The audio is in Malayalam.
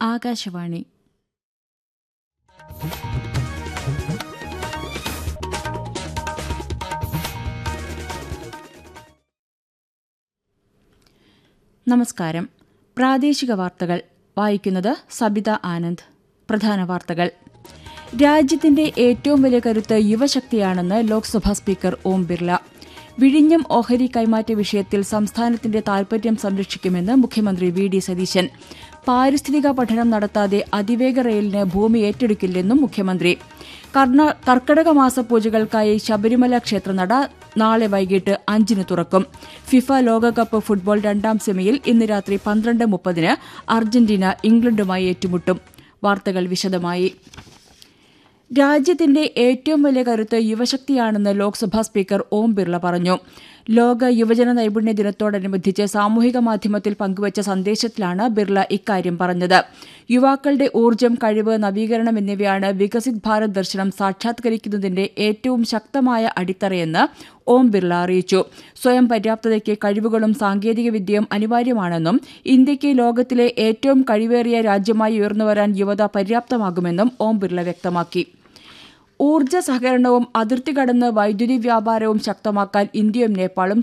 ആകാശവാണി നമസ്കാരം പ്രാദേശിക വാർത്തകൾ വായിക്കുന്നത് സബിത ആനന്ദ് പ്രധാന വാർത്തകൾ രാജ്യത്തിന്റെ ഏറ്റവും വലിയ കരുത്ത് യുവശക്തിയാണെന്ന് ലോക്സഭാ സ്പീക്കർ ഓം ബിർല വിഴിഞ്ഞം ഓഹരി കൈമാറ്റ വിഷയത്തിൽ സംസ്ഥാനത്തിന്റെ താൽപര്യം സംരക്ഷിക്കുമെന്ന് മുഖ്യമന്ത്രി വി ഡി സതീശൻ പാരിസ്ഥിതിക പഠനം നടത്താതെ അതിവേഗ റെയിലിന് ഭൂമി ഏറ്റെടുക്കില്ലെന്നും മുഖ്യമന്ത്രി കർണ- കർക്കടക മാസ പൂജകൾക്കായി ശബരിമല ക്ഷേത്രനട നാളെ വൈകിട്ട് അഞ്ചിന് തുറക്കും ഫിഫ ലോകകപ്പ് ഫുട്ബോൾ രണ്ടാം സെമിയിൽ ഇന്ന് രാത്രി പന്ത്രണ്ട് മുപ്പതിന് അർജന്റീന ഇംഗ്ലണ്ടുമായി ഏറ്റുമുട്ടും വാർത്തകൾ വിശദമായി രാജ്യത്തിന്റെ ഏറ്റവും വലിയ കരുത്ത് യുവശക്തിയാണെന്ന് ലോക്സഭാ സ്പീക്കർ ഓം ബിർള പറഞ്ഞു ലോക യുവജന നൈപുണ്യ ദിനത്തോടനുബന്ധിച്ച് സാമൂഹിക മാധ്യമത്തിൽ പങ്കുവച്ച സന്ദേശത്തിലാണ് ബിർള ഇക്കാര്യം പറഞ്ഞത് യുവാക്കളുടെ ഊർജ്ജം കഴിവ് നവീകരണം എന്നിവയാണ് വികസിത് ഭാരത് ദർശനം സാക്ഷാത്കരിക്കുന്നതിന്റെ ഏറ്റവും ശക്തമായ അടിത്തറയെന്ന് ഓം ബിർള അറിയിച്ചു സ്വയം പര്യാപ്തതയ്ക്ക് കഴിവുകളും സാങ്കേതികവിദ്യയും അനിവാര്യമാണെന്നും ഇന്ത്യയ്ക്ക് ലോകത്തിലെ ഏറ്റവും കഴിവേറിയ രാജ്യമായി ഉയർന്നുവരാൻ യുവത പര്യാപ്തമാകുമെന്നും ഓം ബിർള വ്യക്തമാക്കി ഊർജ്ജ സഹകരണവും അതിർത്തി കടന്ന് വൈദ്യുതി വ്യാപാരവും ശക്തമാക്കാൻ ഇന്ത്യയും നേപ്പാളും